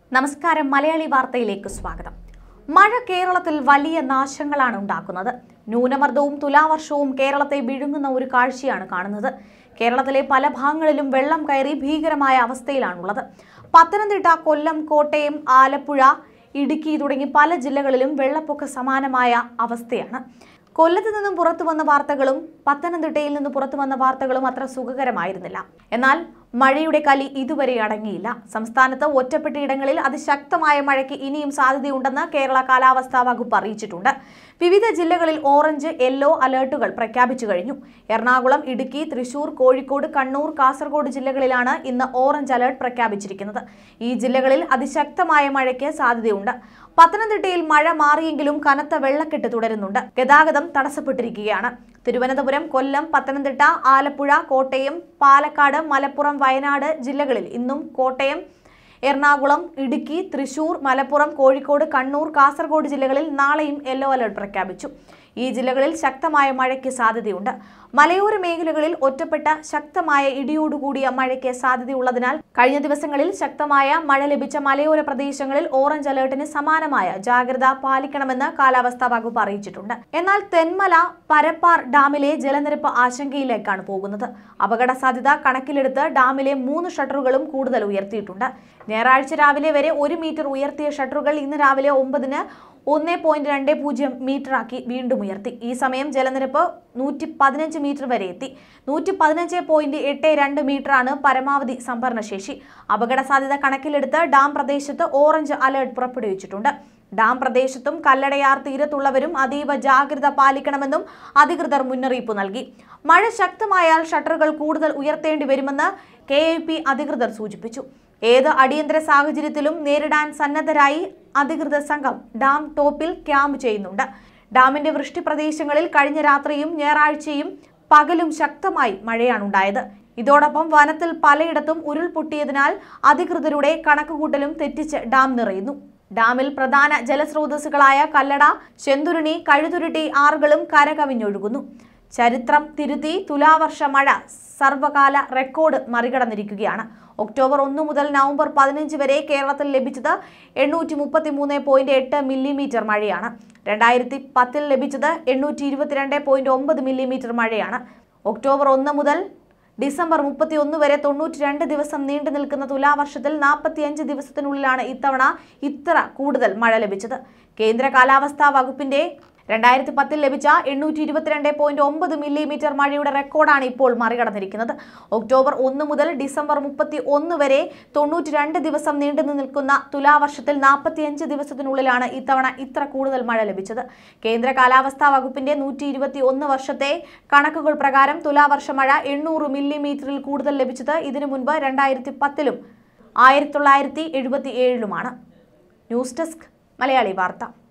നമസ്കാരം മലയാളി വാർത്തയിലേക്ക് സ്വാഗതം മഴ കേരളത്തിൽ വലിയ നാശങ്ങളാണ് ഉണ്ടാക്കുന്നത് ന്യൂനമർദ്ദവും തുലാവർഷവും കേരളത്തെ വിഴുങ്ങുന്ന ഒരു കാഴ്ചയാണ് കാണുന്നത് കേരളത്തിലെ പല ഭാഗങ്ങളിലും വെള്ളം കയറി ഭീകരമായ അവസ്ഥയിലാണുള്ളത് പത്തനംതിട്ട കൊല്ലം കോട്ടയം ആലപ്പുഴ ഇടുക്കി തുടങ്ങി പല ജില്ലകളിലും വെള്ളപ്പൊക്ക സമാനമായ അവസ്ഥയാണ് കൊല്ലത്ത് നിന്നും പുറത്തു വന്ന വാർത്തകളും പത്തനംതിട്ടയിൽ നിന്ന് പുറത്തു വന്ന വാർത്തകളും അത്ര സുഖകരമായിരുന്നില്ല എന്നാൽ മഴയുടെ കലി ഇതുവരെ അടങ്ങിയില്ല സംസ്ഥാനത്ത് ഒറ്റപ്പെട്ട ഇടങ്ങളിൽ അതിശക്തമായ മഴയ്ക്ക് ഇനിയും സാധ്യതയുണ്ടെന്ന് കേരള കാലാവസ്ഥാ വകുപ്പ് അറിയിച്ചിട്ടുണ്ട് വിവിധ ജില്ലകളിൽ ഓറഞ്ച് യെല്ലോ അലേർട്ടുകൾ പ്രഖ്യാപിച്ചു കഴിഞ്ഞു എറണാകുളം ഇടുക്കി തൃശൂർ കോഴിക്കോട് കണ്ണൂർ കാസർഗോഡ് ജില്ലകളിലാണ് ഇന്ന് ഓറഞ്ച് അലേർട്ട് പ്രഖ്യാപിച്ചിരിക്കുന്നത് ഈ ജില്ലകളിൽ അതിശക്തമായ മഴയ്ക്ക് സാധ്യതയുണ്ട് പത്തനംതിട്ടയിൽ മഴ മാറിയെങ്കിലും കനത്ത വെള്ളക്കെട്ട് തുടരുന്നുണ്ട് ഗതാഗതം തടസ്സപ്പെട്ടിരിക്കുകയാണ് തിരുവനന്തപുരം കൊല്ലം പത്തനംതിട്ട ആലപ്പുഴ കോട്ടയം പാലക്കാട് മലപ്പുറം വയനാട് ജില്ലകളിൽ ഇന്നും കോട്ടയം എറണാകുളം ഇടുക്കി തൃശൂർ മലപ്പുറം കോഴിക്കോട് കണ്ണൂർ കാസർഗോഡ് ജില്ലകളിൽ നാളെയും യെല്ലോ അലർട്ട് പ്രഖ്യാപിച്ചു ഈ ജില്ലകളിൽ ശക്തമായ മഴയ്ക്ക് സാധ്യതയുണ്ട് മലയോര മേഖലകളിൽ ഒറ്റപ്പെട്ട ശക്തമായ ഇടിയോടുകൂടിയ മഴയ്ക്ക് സാധ്യതയുള്ളതിനാൽ കഴിഞ്ഞ ദിവസങ്ങളിൽ ശക്തമായ മഴ ലഭിച്ച മലയോര പ്രദേശങ്ങളിൽ ഓറഞ്ച് അലേർട്ടിന് സമാനമായ ജാഗ്രത പാലിക്കണമെന്ന് കാലാവസ്ഥാ വകുപ്പ് അറിയിച്ചിട്ടുണ്ട് എന്നാൽ തെന്മല പരപ്പാർ ഡാമിലെ ജലനിരപ്പ് ആശങ്കയിലേക്കാണ് പോകുന്നത് അപകട സാധ്യത കണക്കിലെടുത്ത് ഡാമിലെ മൂന്ന് ഷട്ടറുകളും കൂടുതൽ ഉയർത്തിയിട്ടുണ്ട് ഞായറാഴ്ച രാവിലെ വരെ ഒരു മീറ്റർ ഉയർത്തിയ ഷട്ടറുകൾ ഇന്ന് രാവിലെ ഒമ്പതിന് ഒന്ന് പോയിന്റ് രണ്ട് പൂജ്യം മീറ്ററാക്കി വീണ്ടും ഉയർത്തി ഈ സമയം ജലനിരപ്പ് നൂറ്റി പതിനഞ്ച് മീറ്റർ വരെ എത്തി നൂറ്റി പതിനഞ്ച് പോയിന്റ് എട്ട് രണ്ട് മീറ്ററാണ് പരമാവധി സംഭരണശേഷി അപകട സാധ്യത കണക്കിലെടുത്ത് ഡാം പ്രദേശത്ത് ഓറഞ്ച് അലേർട്ട് പുറപ്പെടുവിച്ചിട്ടുണ്ട് ഡാം പ്രദേശത്തും കല്ലടയാർ തീരത്തുള്ളവരും അതീവ ജാഗ്രത പാലിക്കണമെന്നും അധികൃതർ മുന്നറിയിപ്പ് നൽകി മഴ ശക്തമായാൽ ഷട്ടറുകൾ കൂടുതൽ ഉയർത്തേണ്ടി വരുമെന്ന് കെ അധികൃതർ സൂചിപ്പിച്ചു ഏത് അടിയന്തര സാഹചര്യത്തിലും നേരിടാൻ സന്നദ്ധരായി അധികൃത സംഘം ഡാം ടോപ്പിൽ ക്യാമ്പ് ചെയ്യുന്നുണ്ട് ഡാമിന്റെ വൃഷ്ടി പ്രദേശങ്ങളിൽ കഴിഞ്ഞ രാത്രിയും ഞായറാഴ്ചയും പകലും ശക്തമായി മഴയാണുണ്ടായത് ഇതോടൊപ്പം വനത്തിൽ പലയിടത്തും ഉരുൾപൊട്ടിയതിനാൽ അധികൃതരുടെ കണക്കുകൂട്ടലും തെറ്റിച്ച് ഡാം നിറയുന്നു ഡാമിൽ പ്രധാന ജലസ്രോതസ്സുകളായ കല്ലട ചെന്തുരുണി കഴുതുരുട്ടി ആറുകളും കരകവിഞ്ഞൊഴുകുന്നു ചരിത്രം തിരുത്തി തുലാവർഷ മഴ സർവകാല റെക്കോർഡ് മറികടന്നിരിക്കുകയാണ് ഒക്ടോബർ ഒന്ന് മുതൽ നവംബർ പതിനഞ്ച് വരെ കേരളത്തിൽ ലഭിച്ചത് എണ്ണൂറ്റി മുപ്പത്തി മൂന്ന് പോയിന്റ് എട്ട് മില്ലിമീറ്റർ മഴയാണ് രണ്ടായിരത്തി പത്തിൽ ലഭിച്ചത് എണ്ണൂറ്റി ഇരുപത്തിരണ്ട് പോയിന്റ് ഒമ്പത് മില്ലിമീറ്റർ മഴയാണ് ഒക്ടോബർ ഒന്ന് മുതൽ ഡിസംബർ മുപ്പത്തി ഒന്ന് വരെ തൊണ്ണൂറ്റി രണ്ട് ദിവസം നീണ്ടു നിൽക്കുന്ന തുലാവർഷത്തിൽ നാൽപ്പത്തിയഞ്ച് ദിവസത്തിനുള്ളിലാണ് ഇത്തവണ ഇത്ര കൂടുതൽ മഴ ലഭിച്ചത് കേന്ദ്ര കാലാവസ്ഥാ വകുപ്പിന്റെ രണ്ടായിരത്തി പത്തിൽ ലഭിച്ച എണ്ണൂറ്റി ഇരുപത്തിരണ്ട് പോയിന്റ് ഒമ്പത് മില്ലിമീറ്റർ മഴയുടെ റെക്കോർഡാണ് ഇപ്പോൾ മറികടന്നിരിക്കുന്നത് ഒക്ടോബർ ഒന്ന് മുതൽ ഡിസംബർ മുപ്പത്തി ഒന്ന് വരെ തൊണ്ണൂറ്റി രണ്ട് ദിവസം നീണ്ടു നിൽക്കുന്ന തുലാവർഷത്തിൽ നാൽപ്പത്തിയഞ്ച് ദിവസത്തിനുള്ളിലാണ് ഇത്തവണ ഇത്ര കൂടുതൽ മഴ ലഭിച്ചത് കേന്ദ്ര കാലാവസ്ഥാ വകുപ്പിന്റെ നൂറ്റി ഇരുപത്തി ഒന്ന് വർഷത്തെ കണക്കുകൾ പ്രകാരം തുലാവർഷ മഴ എണ്ണൂറ് മില്ലിമീറ്ററിൽ കൂടുതൽ ലഭിച്ചത് ഇതിനു മുൻപ് രണ്ടായിരത്തി പത്തിലും ആയിരത്തി തൊള്ളായിരത്തി എഴുപത്തി ഏഴിലുമാണ് ന്യൂസ് ഡെസ്ക് മലയാളി വാർത്ത